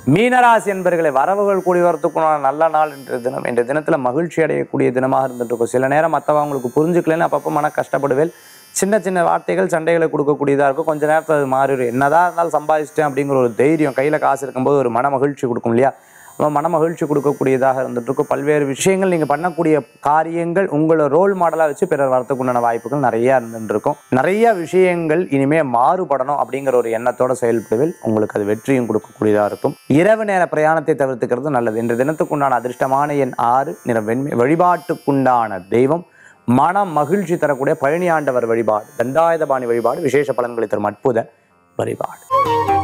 மீனராசி என்பர்களை வரவுகள் கூடி வரத்துக்குண்டான நல்ல நாள் என்ற தினம் என்ற தினத்தில் மகிழ்ச்சி அடையக்கூடிய தினமாக இருந்துட்டு இருக்கும் சில நேரம் மற்றவங்க உங்களுக்கு புரிஞ்சுக்கலன்னு அப்பப்போ மன கஷ்டப்படுவேன் சின்ன சின்ன வார்த்தைகள் சண்டைகளை கொடுக்கக்கூடியதாக இருக்கும் கொஞ்ச நேரத்தில் அது மாறிடும் என்னதான் இருந்தாலும் சம்பாதிச்சிட்டேன் அப்படிங்கிற ஒரு தைரியம் கையில் காசு இருக்கும்போது ஒரு மன மகிழ்ச்சி கொடுக்கும் இல்லையா அப்ப மன மகிழ்ச்சி கொடுக்கக்கூடியதாக இருந்துட்டு இருக்கும் பல்வேறு விஷயங்கள் நீங்கள் பண்ணக்கூடிய காரியங்கள் உங்களை ரோல் மாடலாக வச்சு பிறர் வரத்துக்குண்டான வாய்ப்புகள் நிறைய இருந்துட்டு இருக்கும் நிறைய விஷயங்கள் இனிமே மாறுபடணும் அப்படிங்கிற ஒரு எண்ணத்தோட செயல்படுவில் உங்களுக்கு அது வெற்றியும் கொடுக்கக்கூடியதாக இருக்கும் இரவு நேர பிரயாணத்தை தவிர்த்துக்கிறது நல்லது இன்று தினத்துக்குண்டான அதிர்ஷ்டமான எண் ஆறு நிறம் வெண்மை வழிபாட்டுக்குண்டான தெய்வம் மன மகிழ்ச்சி தரக்கூடிய பழனி ஆண்டவர் வழிபாடு தண்டாயுதபாணி வழிபாடு விசேஷ பலன்களை தரும் அற்புத வழிபாடு